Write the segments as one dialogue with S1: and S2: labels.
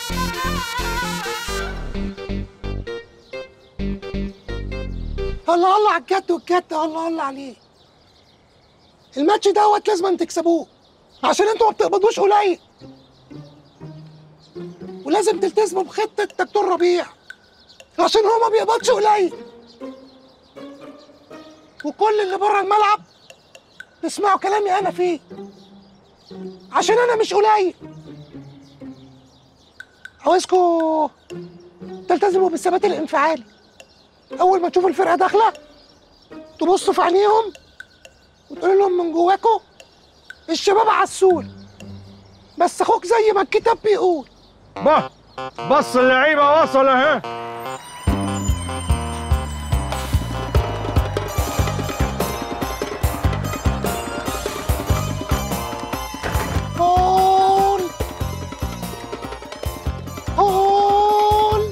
S1: الله الله على الجد والجد الله الله عليه الماتش دوت لازم تكسبوه عشان انتوا ما بتقبضوش قليل ولازم تلتزموا بخطة دكتور ربيع عشان هو ما بيقبضش قليل وكل اللي بره الملعب تسمعوا كلامي انا فيه عشان انا مش قليل عاوزكوا تلتزموا بالثبات الانفعالي اول ما تشوفوا الفرقه داخله تبصوا في عينيهم وتقولوا لهم من جواكوا الشباب عسول بس اخوك زي ما الكتاب بيقول
S2: بص بص اللعيبه وصل اهي
S1: جول جول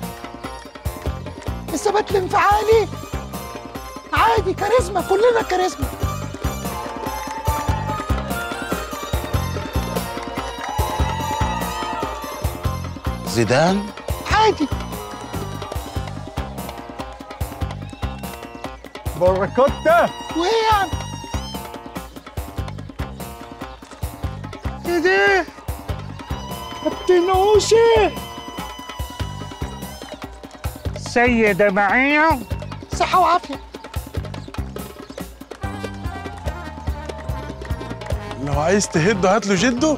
S1: الثبات الانفعالي عادي كاريزما كلنا كاريزما
S3: زيدان
S1: عادي
S2: بركوتة
S1: وايه يعني ايه ده
S2: كابتن اوشي سيدة معايا
S1: صحة وعافية
S3: لو عايز تهده هات له جده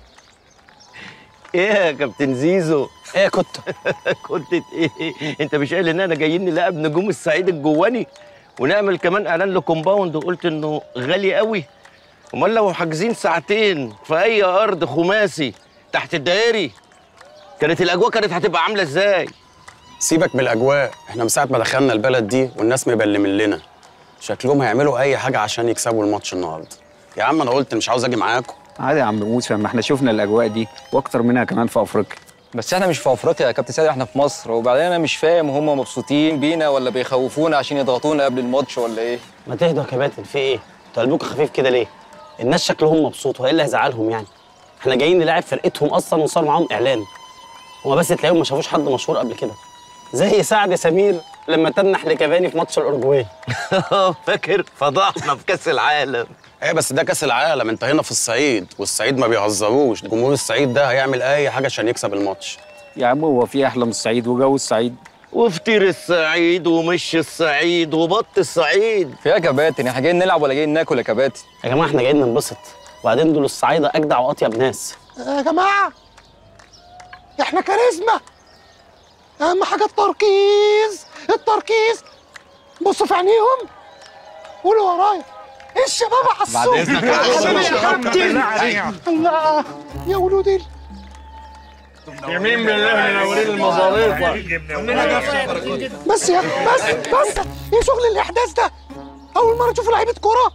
S4: ايه يا كابتن زيزو
S3: ايه كنت
S4: كنت ايه انت مش قايل ان انا جايين نلاعب نجوم الصعيد الجواني ونعمل كمان اعلان لكومباوند وقلت انه غالي قوي امال لو حاجزين ساعتين في اي ارض خماسي تحت الدائري كانت الاجواء كانت هتبقى عامله ازاي
S3: سيبك من الاجواء احنا من ساعه ما دخلنا البلد دي والناس مبلمين لنا شكلهم هيعملوا اي حاجه عشان يكسبوا الماتش النهارده يا عم انا قلت مش عاوز اجي معاكم
S5: عادي يا عم موسى ما احنا شفنا الاجواء دي واكتر منها كمان في افريقيا
S6: بس احنا مش في افريقيا يا كابتن سيد احنا في مصر وبعدين انا مش فاهم هم مبسوطين بينا ولا بيخوفونا عشان يضغطونا قبل الماتش ولا ايه
S7: ما تهدوا يا كباتن في ايه؟ انتوا قلبكم خفيف كده ليه؟ الناس شكلهم مبسوط وايه اللي هيزعلهم يعني؟ احنا جايين نلاعب فرقتهم اصلا ونصور معاهم اعلان هما بس تلاقيهم ما شافوش حد مشهور قبل كده زي سعد سمير لما تنح لكافاني في ماتش الاورجواي
S4: فاكر فضحنا في كاس العالم
S3: ايه بس ده كاس العالم انت هنا في الصعيد والصعيد ما بيهزروش جمهور الصعيد ده هيعمل اي حاجه عشان يكسب الماتش
S5: يا عم هو في احلى من الصعيد وجو الصعيد
S4: وفطير الصعيد ومش الصعيد وبط الصعيد
S6: فيها كباتن احنا جايين نلعب ولا جايين ناكل يا كباتن
S7: يا جماعه احنا جايين ننبسط وبعدين دول الصعايده اجدع واطيب ناس
S1: يا جماعة احنا كاريزما أهم حاجة التركيز التركيز بصوا في عينيهم قولوا ورايا الشباب عالسوق بعد
S2: إذنك يا كابتن.
S1: الله يا ولودي
S2: يمين بالله منورين المظاريف
S1: بس يا بس بس ايه شغل الاحداث ده اول مره اشوف لعيبه كوره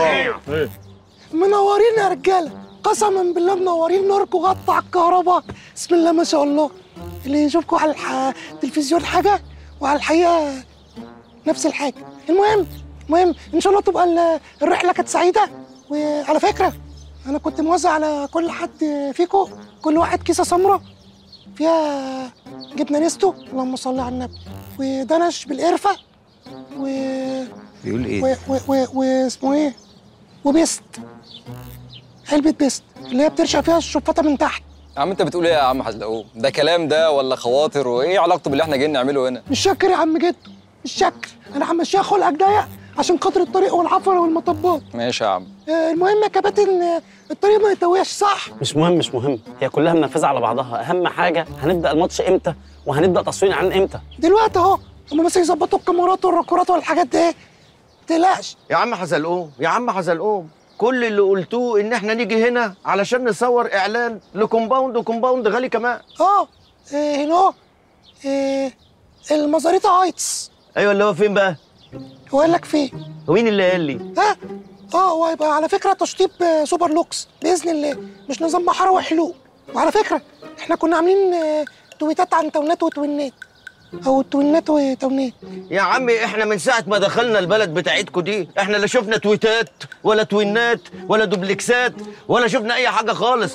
S1: منورين يا رجاله قسما بالله منورين نوركم غطى على الكهرباء بسم الله ما شاء الله اللي يشوفكم على الح... التلفزيون حاجه وعلى الحقيقه نفس الحاجه المهم المهم ان شاء الله تبقى ال- الرحله كانت سعيده وعلى فكره انا كنت موزع على كل حد فيكم كل واحد كيسه سمراء فيها جبنه نستو اللهم صل على النبي ودنش بالقرفه و
S5: بيقول
S1: و
S5: ايه
S1: و و واسمه ايه وبيست علبه بيست اللي هي بترشق فيها الشفاطه من تحت
S6: يا عم انت بتقول ايه يا عم حزلقوم ده كلام ده ولا خواطر وايه علاقته باللي احنا جايين نعمله هنا
S1: مش شاكر يا عم جدو مش شاكر انا همشيها خلقك ضيق عشان خاطر الطريق والعفره والمطبات
S6: ماشي يا عم
S1: آه، المهم يا كباتن آه، الطريق ما يتوهش صح
S7: مش مهم مش مهم هي كلها منفذه على بعضها اهم حاجه هنبدا الماتش امتى وهنبدا تصوير عن امتى
S1: دلوقتي اهو هما بس يظبطوا الكاميرات والركورات والحاجات دي ما تقلقش
S4: يا عم حزلقوم يا عم حزلقوم كل اللي قلتوه ان احنا نيجي هنا علشان نصور اعلان لكومباوند وكومباوند غالي كمان
S1: اه آه، هنا اهو آه، المزاريطه هايتس
S4: ايوه اللي هو فين بقى
S1: هو قال لك فين
S4: ومين اللي قال لي
S1: ها اه وهيبقى على فكره تشطيب آه، سوبر لوكس باذن الله مش نظام محاره وحلو وعلى فكره احنا كنا عاملين آه، تويتات عن تونات وتوينات او توينات وتونات
S4: يا عمي احنا من ساعه ما دخلنا البلد بتاعتكو دي احنا لا شفنا تويتات ولا توينات ولا دوبلكسات ولا شفنا اي حاجه خالص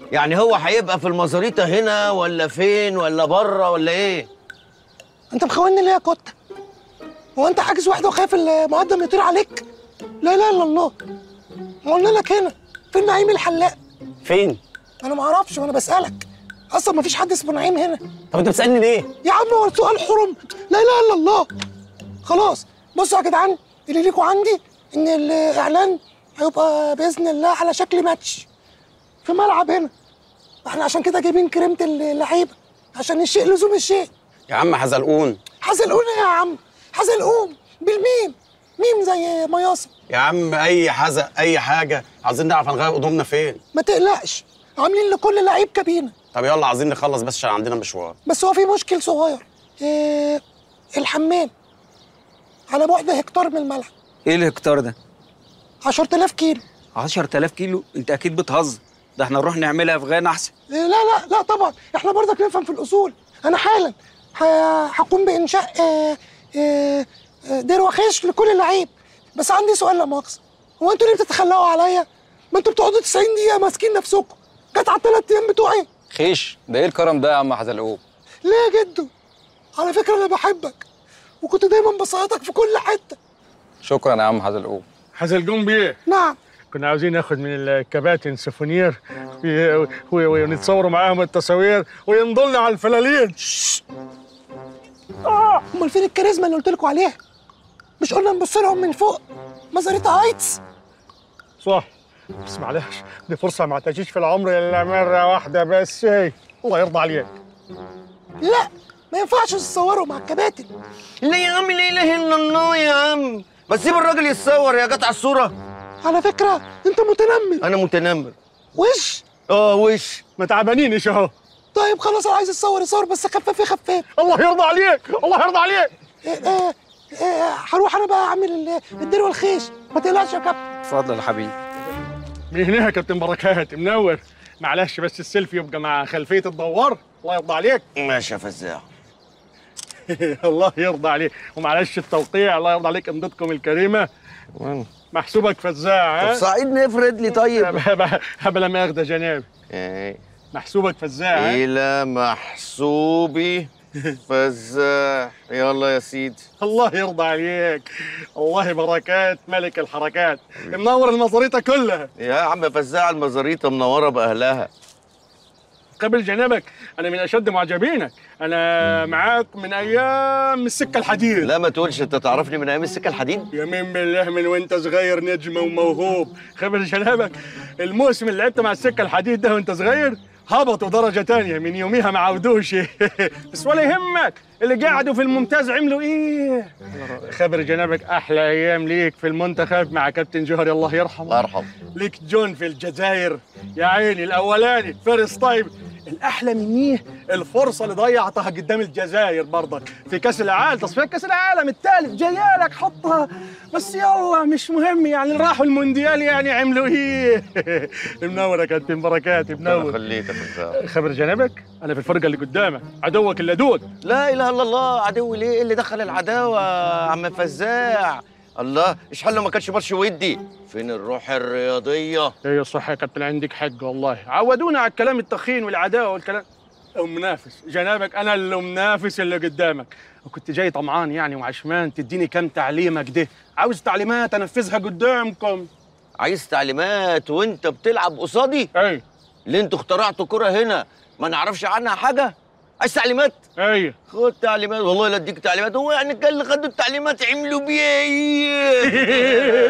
S4: يعني هو هيبقى في المزاريطه هنا ولا فين ولا بره ولا ايه
S1: انت مخوني ليه يا كوتا هو انت حاجز واحده وخايف المقدم يطير عليك لا لا الا الله ما قلنا لك هنا فين نعيم الحلاق
S7: فين
S1: انا ما اعرفش وانا بسالك اصلا ما فيش حد اسمه نعيم هنا
S7: طب انت بتسالني ليه
S1: يا عم هو السؤال حرم لا اله الا الله خلاص بصوا يا جدعان اللي ليكوا عندي ان الاعلان هيبقى باذن الله على شكل ماتش في ملعب هنا احنا عشان كده جايبين كريمه اللعيبه عشان الشيء لزوم الشيء
S3: يا عم حزلقون
S1: حزلقون إيه يا عم حزلقوم بالميم ميم زي مياصة
S3: يا عم اي حزق اي حاجه عايزين نعرف هنغير قدومنا فين
S1: ما تقلقش عاملين لكل لعيب كابينه
S3: طب يلا عايزين نخلص بس عشان عندنا مشوار
S1: بس هو في مشكل صغير إيه الحمام على بعد هكتار من الملعب
S5: ايه الهكتار ده
S1: 10000 كيلو
S5: 10000 كيلو انت اكيد بتهزر ده احنا نروح نعملها في غانا احسن
S1: إيه لا لا لا طبعا احنا برضك نفهم في الاصول انا حالا ه- هقوم بانشاء آه، آه، آه، دير وخيش لكل لعيب بس عندي سؤال لا مؤاخذه هو انتوا ليه بتتخلقوا عليا ما انتوا بتقعدوا 90 دقيقه ماسكين نفسكم جت على الثلاث ايام بتوعي
S6: خيش ده ايه الكرم ده يا عم حزلقوم
S1: ليه يا جدو على فكره انا بحبك وكنت دايما بصيطك في كل حته
S6: شكرا يا عم حزلقوم
S2: حزلقوم بيه
S1: نعم
S2: كنا عاوزين ناخد من الكباتن سفونير و- و- و- ونتصوروا معاهم التصاوير وينضلنا على الفلالين
S1: اه امال فين الكاريزما اللي قلت لكم عليها مش قلنا نبص لهم من فوق مزاريتا هايتس
S2: صح بس معلش دي فرصة ما تعيش في العمر إلا مرة واحدة بس هي الله يرضى عليك
S1: لا ما ينفعش تتصوروا مع الكباتن
S4: لا يا عم لا اله الا الله يا عم بس سيب الراجل يتصور يا جت على الصوره
S1: على فكره انت متنمر
S4: انا متنمر
S1: وش
S4: اه وش
S2: ما تعبانينش اهو
S1: طيب خلاص انا عايز اتصور يصور بس خفاف خفاف
S2: الله يرضى عليك الله يرضى عليك
S1: إيه إيه إيه هروح انا بقى اعمل ال- الدير والخيش ما تقلقش يا كابتن
S5: اتفضل يا حبيبي
S2: من هنا يا كابتن بركات منور معلش بس السيلفي يبقى مع خلفية الدوار الله يرضى عليك
S4: ماشي يا فزاع
S2: الله يرضى عليك ومعلش التوقيع الله يرضى عليك امضتكم الكريمة محسوبك فزاع
S4: طب
S2: ها
S4: ساعدني افرد لي طيب
S2: هبل ما ياخده جناب
S4: إيه.
S2: محسوبك فزاع ها؟
S4: الى محسوبي فزاع يلا يا سيدي
S2: الله يرضى عليك الله بركات ملك الحركات منور المزاريطة كلها
S4: يا عم فزاع المزاريطه منوره باهلها
S2: قبل جنابك انا من اشد معجبينك انا معاك من ايام السكه الحديد
S4: لا ما تقولش انت تعرفني من ايام السكه الحديد
S2: يمين بالله من وانت صغير نجم وموهوب خبر جنابك الموسم اللي لعبت مع السكه الحديد ده وانت صغير هبطوا درجة تانية من يوميها ما عودوش بس ولا يهمك اللي قعدوا في الممتاز عملوا ايه خبر جنابك احلى ايام ليك في المنتخب مع كابتن جوهري الله يرحمه
S4: الله يرحمه
S2: ليك جون في الجزائر يا عيني الاولاني فيرست تايم الاحلى منيه الفرصه اللي ضيعتها قدام الجزائر برضك في كاس العالم تصفيات كاس العالم الثالث جايالك حطها بس يلا مش مهم يعني راحوا المونديال يعني عملوا ايه منور يا كابتن بركات
S4: الله
S2: منور
S4: يخليك يا فزاع
S2: خبر جنبك انا في الفرقه اللي قدامك عدوك اللدود
S4: لا اله الا الله عدو ليه إيه اللي دخل العداوه يا عم فزاع الله ايش حل ما كانش ماتش ودي فين الروح الرياضيه
S2: ايه صح يا كابتن عندك حق والله عودونا على الكلام التخين والعداوه والكلام منافس جنابك انا اللي منافس اللي قدامك وكنت جاي طمعان يعني وعشمان تديني كم تعليمه كده عاوز تعليمات انفذها قدامكم
S4: عايز تعليمات وانت بتلعب قصادي
S2: اي
S4: اللي انتوا اخترعتوا كرة هنا ما نعرفش عنها حاجه عايز تعليمات
S2: اي
S4: خد تعليمات والله لا اديك تعليمات هو يعني كان اللي خدوا التعليمات عملوا بيها ايه